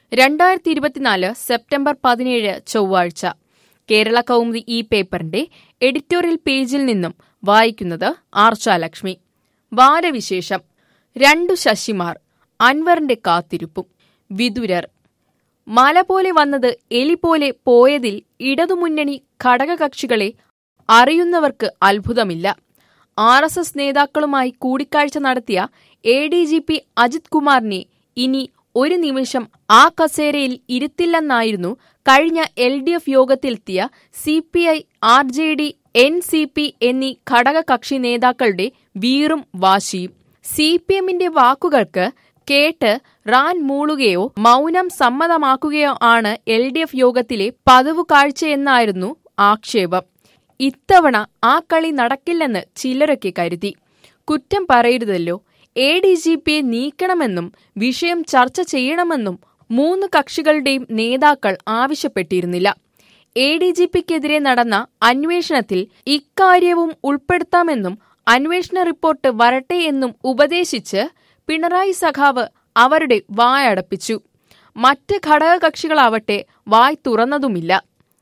രണ്ടായിരത്തി ഇരുപത്തിനാല് സെപ്റ്റംബർ പതിനേഴ് ചൊവ്വാഴ്ച കേരള കൗമുദി ഈ പേപ്പറിന്റെ എഡിറ്റോറിയൽ പേജിൽ നിന്നും വായിക്കുന്നത് ആർച്ചാലക്ഷ്മി വാരവിശേഷം രണ്ടു ശശിമാർ അൻവറിന്റെ കാത്തിരിപ്പും വിതുരർ മല പോലെ വന്നത് എലി പോലെ പോയതിൽ ഇടതുമുന്നണി ഘടകകക്ഷികളെ അറിയുന്നവർക്ക് അത്ഭുതമില്ല ആർ എസ് എസ് നേതാക്കളുമായി കൂടിക്കാഴ്ച നടത്തിയ A D G P Ajith കുമാറിനെ ഇനി ഒരു നിമിഷം ആ കസേരയിൽ ഇരുത്തില്ലെന്നായിരുന്നു കഴിഞ്ഞ എൽ ഡി എഫ് യോഗത്തിലെത്തിയ C P I R J D N C P എന്നീ ഘടകകക്ഷി നേതാക്കളുടെ വീറും വാശിയും സി പി എമ്മിന്റെ വാക്കുകൾക്ക് കേട്ട് റാൻ മൂളുകയോ മൗനം സമ്മതമാക്കുകയോ ആണ് എൽ ഡി എഫ് യോഗത്തിലെ പതിവ് കാഴ്ചയെന്നായിരുന്നു ആക്ഷേപം ഇത്തവണ ആ കളി നടക്കില്ലെന്ന് ചിലരൊക്കെ കരുതി കുറ്റം പറയരുതല്ലോ എ ഡി ജി പിയെ നീക്കണമെന്നും വിഷയം ചർച്ച ചെയ്യണമെന്നും മൂന്ന് കക്ഷികളുടെയും നേതാക്കൾ ആവശ്യപ്പെട്ടിരുന്നില്ല എ ഡി ജി പിക്കെതിരെ നടന്ന അന്വേഷണത്തിൽ ഇക്കാര്യവും ഉൾപ്പെടുത്താമെന്നും അന്വേഷണ റിപ്പോർട്ട് വരട്ടെ എന്നും ഉപദേശിച്ച് പിണറായി സഖാവ് അവരുടെ വായടപ്പിച്ചു മറ്റ് ഘടകകക്ഷികളാവട്ടെ വായ് തുറന്നതുമില്ല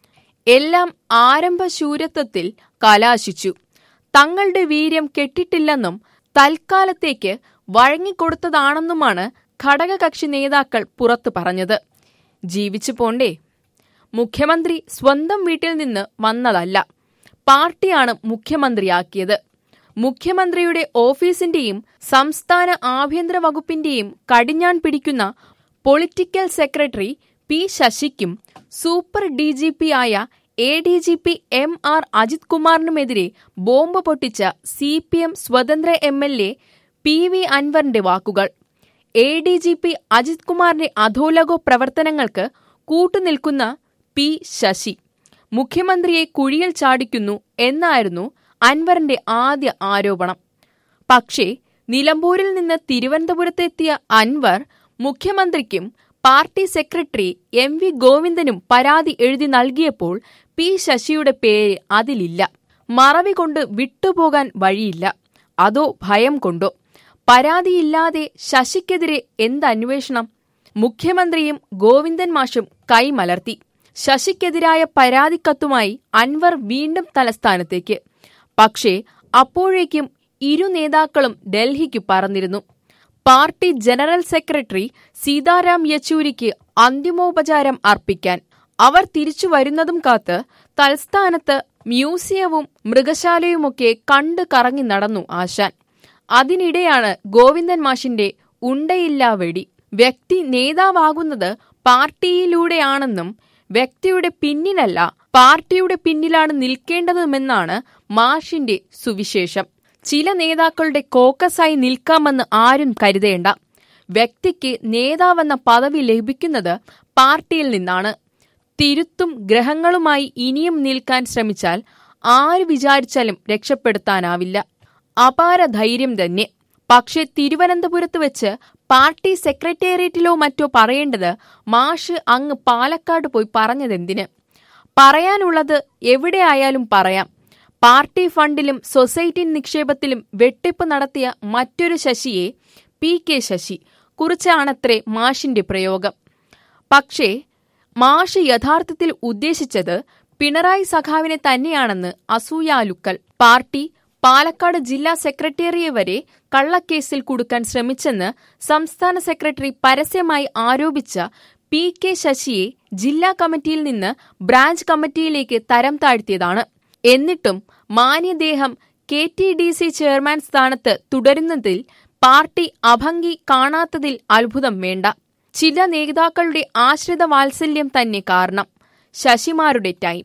എല്ലാം ആരംഭശൂരത്വത്തിൽ കലാശിച്ചു തങ്ങളുടെ വീര്യം കെട്ടിട്ടില്ലെന്നും തൽക്കാലത്തേക്ക് വഴങ്ങിക്കൊടുത്തതാണെന്നുമാണ് ഘടകകക്ഷി നേതാക്കൾ പുറത്തു പറഞ്ഞത് ജീവിച്ചു പോണ്ടേ മുഖ്യമന്ത്രി സ്വന്തം വീട്ടിൽ നിന്ന് വന്നതല്ല പാർട്ടിയാണ് മുഖ്യമന്ത്രിയാക്കിയത് മുഖ്യമന്ത്രിയുടെ ഓഫീസിന്റെയും സംസ്ഥാന ആഭ്യന്തര വകുപ്പിന്റെയും കടിഞ്ഞാൺ പിടിക്കുന്ന പൊളിറ്റിക്കൽ സെക്രട്ടറി പി ശശിക്കും സൂപ്പർ ഡി ജി പി ആയ A D G P M R Ajith കുമാറിനുമെതിരെ ബോംബ് പൊട്ടിച്ച സി പി എം സ്വതന്ത്ര M L A P V അൻവറിന്റെ വാക്കുകൾ A D G P Ajith കുമാറിന്റെ അധോലഗോ പ്രവർത്തനങ്ങൾക്ക് കൂട്ടുനിൽക്കുന്ന പി ശശി മുഖ്യമന്ത്രിയെ കുഴിയിൽ ചാടിക്കുന്നു എന്നായിരുന്നു അൻവറിന്റെ ആദ്യ ആരോപണം പക്ഷേ നിലമ്പൂരിൽ നിന്ന് തിരുവനന്തപുരത്തെത്തിയ അൻവർ മുഖ്യമന്ത്രിക്കും പാർട്ടി സെക്രട്ടറി എം വി ഗോവിന്ദനും പരാതി എഴുതി നൽകിയപ്പോൾ പി ശശിയുടെ പേര് അതിലില്ല മറവി കൊണ്ട് വിട്ടുപോകാൻ വഴിയില്ല അതോ ഭയം കൊണ്ടോ പരാതിയില്ലാതെ ശശിക്കെതിരെ എന്തന്വേഷണം മുഖ്യമന്ത്രിയും ഗോവിന്ദൻ മാഷും കൈമലർത്തി ശശിക്കെതിരായ പരാതിക്കത്തുമായി അൻവർ വീണ്ടും തലസ്ഥാനത്തേക്ക് പക്ഷേ അപ്പോഴേക്കും ഇരു നേതാക്കളും ഡൽഹിക്ക് പറന്നിരുന്നു പാർട്ടി ജനറൽ സെക്രട്ടറി സീതാറാം യെച്ചൂരിക്ക് അന്തിമോപചാരം അർപ്പിക്കാൻ അവർ തിരിച്ചു വരുന്നതും കാത്ത് തൽസ്ഥാനത്ത് മ്യൂസിയവും മൃഗശാലയുമൊക്കെ കണ്ടു കറങ്ങി നടന്നു ആശാൻ അതിനിടെയാണ് ഗോവിന്ദൻ മാഷിന്റെ ഉണ്ടയില്ലാ വെടി വ്യക്തി നേതാവാകുന്നത് പാർട്ടിയിലൂടെയാണെന്നും വ്യക്തിയുടെ പിന്നിലല്ല പാർട്ടിയുടെ പിന്നിലാണ് നിൽക്കേണ്ടതുമെന്നാണ് മാഷിന്റെ സുവിശേഷം ചില നേതാക്കളുടെ കോക്കസായി നിൽക്കാമെന്ന് ആരും കരുതേണ്ട വ്യക്തിക്ക് നേതാവെന്ന പദവി ലഭിക്കുന്നത് പാർട്ടിയിൽ നിന്നാണ് തിരുത്തും ഗ്രഹങ്ങളുമായി ഇനിയും നിൽക്കാൻ ശ്രമിച്ചാൽ ആര് വിചാരിച്ചാലും രക്ഷപ്പെടുത്താനാവില്ല അപാര ധൈര്യം തന്നെ പക്ഷേ തിരുവനന്തപുരത്ത് വെച്ച് പാർട്ടി സെക്രട്ടേറിയറ്റിലോ മറ്റോ പറയേണ്ടത് മാഷ് അങ്ങ് പാലക്കാട് പോയി പറഞ്ഞതെന്തിന് പറയാനുള്ളത് എവിടെയായാലും പറയാം പാർട്ടി ഫണ്ടിലും സൊസൈറ്റി നിക്ഷേപത്തിലും വെട്ടിപ്പ് നടത്തിയ മറ്റൊരു ശശിയെ പി കെ ശശി കുറിച്ചാണത്രേ മാഷിന്റെ പ്രയോഗം പക്ഷേ മാഷ് യഥാർത്ഥത്തിൽ ഉദ്ദേശിച്ചത് പിണറായി സഖാവിനെ തന്നെയാണെന്ന് അസൂയാലുക്കൽ പാർട്ടി പാലക്കാട് ജില്ലാ സെക്രട്ടേറിയെ വരെ കള്ളക്കേസിൽ കുടുക്കാൻ ശ്രമിച്ചെന്ന് സംസ്ഥാന സെക്രട്ടറി പരസ്യമായി ആരോപിച്ച പി കെ ശശിയെ ജില്ലാ കമ്മിറ്റിയിൽ നിന്ന് ബ്രാഞ്ച് കമ്മിറ്റിയിലേക്ക് തരം താഴ്ത്തിയതാണ് എന്നിട്ടും മാന്യദേഹം K T D C chairman സ്ഥാനത്ത് തുടരുന്നതിൽ പാർട്ടി അഭംഗി കാണാത്തതിൽ അത്ഭുതം വേണ്ട ചില നേതാക്കളുടെ ആശ്രിത വാത്സല്യം തന്നെ കാരണം ശശിമാരുടെ ടൈം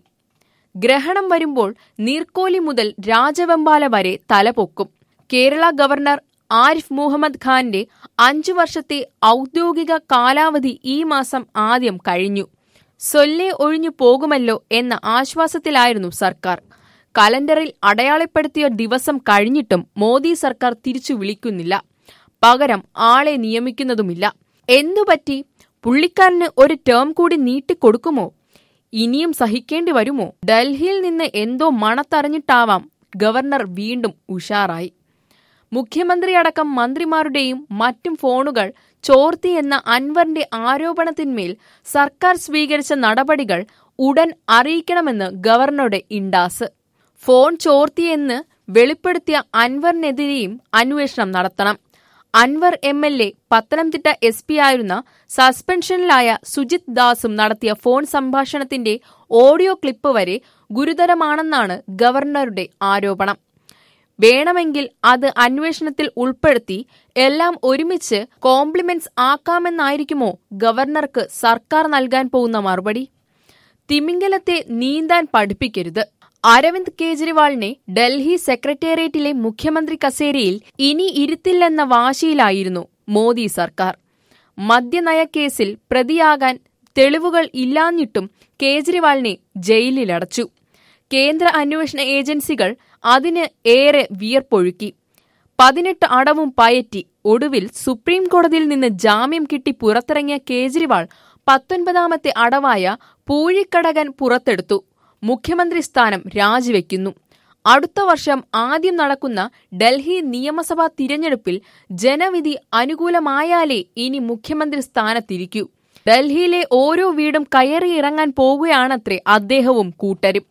ഗ്രഹണം വരുമ്പോൾ നീർക്കോലി മുതൽ രാജവെമ്പാല വരെ തലപൊക്കും കേരള ഗവർണർ ആരിഫ് മുഹമ്മദ് ഖാന്റെ അഞ്ചു വർഷത്തെ ഔദ്യോഗിക കാലാവധി ഈ മാസം ആദ്യം കഴിഞ്ഞു സൊല്ലെ ഒഴിഞ്ഞു പോകുമല്ലോ എന്ന ആശ്വാസത്തിലായിരുന്നു സർക്കാർ കലണ്ടറിൽ അടയാളപ്പെടുത്തിയ ദിവസം കഴിഞ്ഞിട്ടും മോദി സർക്കാർ തിരിച്ചു വിളിക്കുന്നില്ല പകരം ആളെ നിയമിക്കുന്നതുമില്ല എന്തുപറ്റി പുള്ളിക്കാരന് ഒരു ടേം കൂടി നീട്ടിക്കൊടുക്കുമോ ഇനിയും സഹിക്കേണ്ടി വരുമോ ഡൽഹിയിൽ നിന്ന് എന്തോ മണത്തറിഞ്ഞിട്ടാവാം ഗവർണർ വീണ്ടും ഉഷാറായി മുഖ്യമന്ത്രിയടക്കം മന്ത്രിമാരുടെയും മറ്റും ഫോണുകൾ ചോർത്തി എന്ന അൻവറിന്റെ ആരോപണത്തിന്മേൽ സർക്കാർ സ്വീകരിച്ച നടപടികൾ ഉടൻ അറിയിക്കണമെന്ന് ഗവർണറുടെ ഇൻഡാസ് ഫോൺ ചോർത്തിയെന്ന് വെളിപ്പെടുത്തിയ അൻവറിനെതിരെയും അന്വേഷണം നടത്തണം Anwar M L A Pathanamthitta S P ആയിരുന്ന സസ്പെൻഷനിലായ സുജിത് ദാസും നടത്തിയ ഫോൺ സംഭാഷണത്തിന്റെ ഓഡിയോ ക്ലിപ്പ് വരെ ഗുരുതരമാണെന്നാണ് ഗവർണറുടെ ആരോപണം വേണമെങ്കിൽ അത് അന്വേഷണത്തിൽ ഉൾപ്പെടുത്തി എല്ലാം ഒരുമിച്ച് കോംപ്ലിമെന്റ്സ് ആക്കാമെന്നായിരിക്കുമോ ഗവർണർക്ക് സർക്കാർ നൽകാൻ പോകുന്ന മറുപടി തിമിംഗലത്തെ നീന്താൻ പഠിപ്പിക്കരുത് അരവിന്ദ് കെജ്രിവാളിനെ ഡൽഹി സെക്രട്ടേറിയറ്റിലെ മുഖ്യമന്ത്രി കസേരയിൽ ഇനി ഇരുത്തില്ലെന്ന വാശിയിലായിരുന്നു മോദി സർക്കാർ മദ്യനയക്കേസിൽ പ്രതിയാകാൻ തെളിവുകൾ ഇല്ലാഞ്ഞിട്ടും കേജ്രിവാളിനെ ജയിലിലടച്ചു കേന്ദ്ര അന്വേഷണ ഏജൻസികൾ അതിന് ഏറെ വിയർപ്പൊഴുക്കി പതിനെട്ട് അടവും പയറ്റി ഒടുവിൽ സുപ്രീം കോടതിയിൽ നിന്ന് ജാമ്യം കിട്ടി പുറത്തിറങ്ങിയ കേജ്രിവാൾ പത്തൊൻപതാമത്തെ അടവായ പൂഴിക്കടകൻ പുറത്തെടുത്തു മുഖ്യമന്ത്രി സ്ഥാനം രാജിവെക്കുന്നു അടുത്ത വർഷം ആദ്യം നടക്കുന്ന ഡൽഹി നിയമസഭാ തിരഞ്ഞെടുപ്പിൽ ജനവിധി അനുകൂലമായാലേ ഇനി മുഖ്യമന്ത്രി സ്ഥാനത്തിരിക്കൂ ഡൽഹിയിലെ ഓരോ വീടും കയറിയിറങ്ങാൻ പോകുകയാണത്രേ അദ്ദേഹവും കൂട്ടരും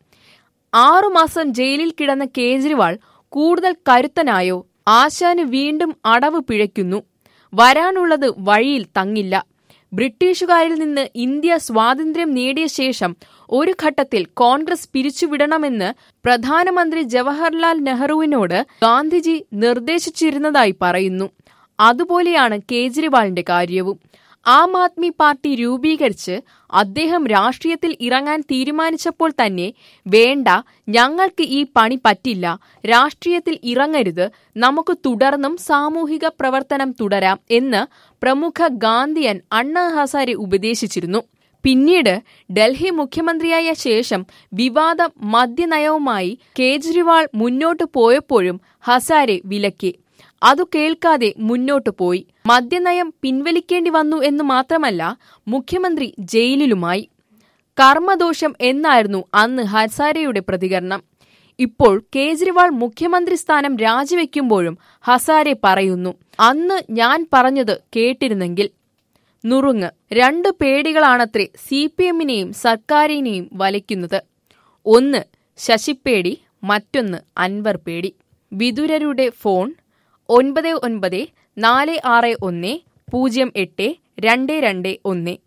ആറുമാസം ജയിലിൽ കിടന്ന കേജ്രിവാൾ കൂടുതൽ കരുത്തനായോ ആശാന് വീണ്ടും അടവ് പിഴയ്ക്കുന്നു വരാനുള്ളത് വഴിയിൽ തങ്ങില്ല ബ്രിട്ടീഷുകാരിൽ നിന്ന് ഇന്ത്യ സ്വാതന്ത്ര്യം നേടിയ ശേഷം ഒരു ഘട്ടത്തിൽ കോൺഗ്രസ് പിരിച്ചുവിടണമെന്ന് പ്രധാനമന്ത്രി ജവഹർലാൽ നെഹ്റുവിനോട് ഗാന്ധിജി നിർദ്ദേശിച്ചിരുന്നതായി പറയുന്നു അതുപോലെയാണ് കേജ്രിവാളിന്റെ കാര്യവും ആം ആദ്മി പാർട്ടി രൂപീകരിച്ച് അദ്ദേഹം രാഷ്ട്രീയത്തിൽ ഇറങ്ങാൻ തീരുമാനിച്ചപ്പോൾ തന്നെ വേണ്ട ഞങ്ങൾക്ക് ഈ പണി പറ്റില്ല രാഷ്ട്രീയത്തിൽ ഇറങ്ങരുത് നമുക്ക് തുടർന്നും സാമൂഹിക പ്രവർത്തനം തുടരാം എന്ന് പ്രമുഖ ഗാന്ധിയൻ അണ്ണാ ഹസാരെ ഉപദേശിച്ചിരുന്നു പിന്നീട് ഡൽഹി മുഖ്യമന്ത്രിയായ ശേഷം വിവാദ മദ്യനയവുമായി കേജ്രിവാൾ മുന്നോട്ടു പോയപ്പോഴും ഹസാരെ വിലക്കി അതു കേൾക്കാതെ മുന്നോട്ടു പോയി മദ്യനയം പിൻവലിക്കേണ്ടി വന്നു എന്ന് മാത്രമല്ല മുഖ്യമന്ത്രി ജയിലിലുമായി കർമ്മദോഷം എന്നായിരുന്നു അന്ന് ഹസാരെയുടെ പ്രതികരണം ഇപ്പോൾ കേജ്രിവാൾ മുഖ്യമന്ത്രി സ്ഥാനം രാജിവെക്കുമ്പോഴും ഹസാരെ പറയുന്നു അന്ന് ഞാൻ പറഞ്ഞത് കേട്ടിരുന്നെങ്കിൽ നുറുങ്ങ് രണ്ട് പേടികളാണത്രേ സി പി എമ്മിനെയും സർക്കാരിനെയും വലയ്ക്കുന്നത് ഒന്ന് ശശിപ്പേടി മറ്റൊന്ന് അൻവർ പേടി വിതുരരുടെ ഫോൺ ഒൻപത് ഒൻപത് നാല് ആറ് ഒന്ന് പൂജ്യം എട്ട് രണ്ട് രണ്ട് ഒന്ന്